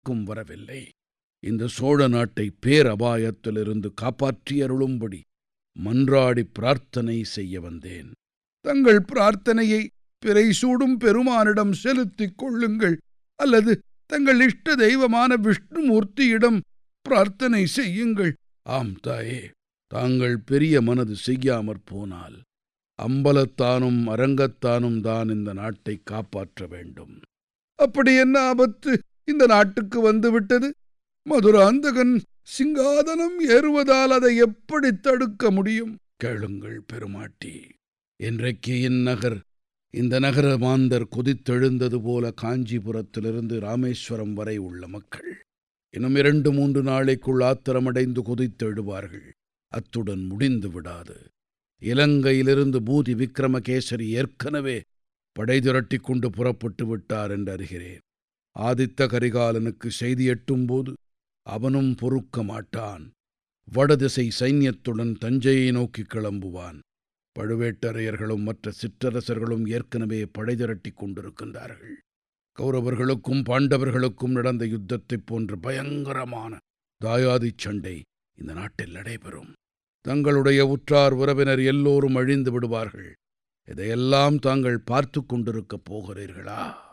யாருக்கும் வரவில்லை இந்த சோழ நாட்டை பேரபாயத்திலிருந்து காப்பாற்றியருளும்படி மன்றாடி பிரார்த்தனை செய்ய வந்தேன் தங்கள் பிரார்த்தனையை பிறை சூடும் பெருமானிடம் செலுத்திக் கொள்ளுங்கள் அல்லது தங்கள் இஷ்ட தெய்வமான விஷ்ணுமூர்த்தியிடம் பிரார்த்தனை செய்யுங்கள் ஆம் தாயே தாங்கள் பெரிய மனது செய்யாமற் போனால் அம்பலத்தானும் அரங்கத்தானும் தான் இந்த நாட்டை காப்பாற்ற வேண்டும் அப்படி என்ன ஆபத்து இந்த நாட்டுக்கு வந்துவிட்டது மதுராந்தகன் சிங்காதனம் ஏறுவதால் அதை எப்படி தடுக்க முடியும் கேளுங்கள் பெருமாட்டி இன்றைக்கு இந்நகர் இந்த நகர மாந்தர் கொதித்தெழுந்தது போல காஞ்சிபுரத்திலிருந்து ராமேஸ்வரம் வரை உள்ள மக்கள் இன்னும் இரண்டு மூன்று நாளைக்குள் ஆத்திரமடைந்து கொதித்தெழுவார்கள் அத்துடன் முடிந்து விடாது இலங்கையிலிருந்து பூதி விக்ரமகேசரி ஏற்கனவே படை திரட்டிக் கொண்டு புறப்பட்டு விட்டார் என்று அறிகிறேன் ஆதித்த கரிகாலனுக்கு செய்தி எட்டும்போது அவனும் பொறுக்க மாட்டான் வடதிசை சைன்யத்துடன் தஞ்சையை நோக்கி கிளம்புவான் பழுவேட்டரையர்களும் மற்ற சிற்றரசர்களும் ஏற்கனவே படை திரட்டிக் கொண்டிருக்கின்றார்கள் கௌரவர்களுக்கும் பாண்டவர்களுக்கும் நடந்த யுத்தத்தைப் போன்ற பயங்கரமான தாயாதிச் சண்டை இந்த நாட்டில் நடைபெறும் தங்களுடைய உற்றார் உறவினர் எல்லோரும் அழிந்து விடுவார்கள் இதையெல்லாம் தாங்கள் பார்த்து கொண்டிருக்கப் போகிறீர்களா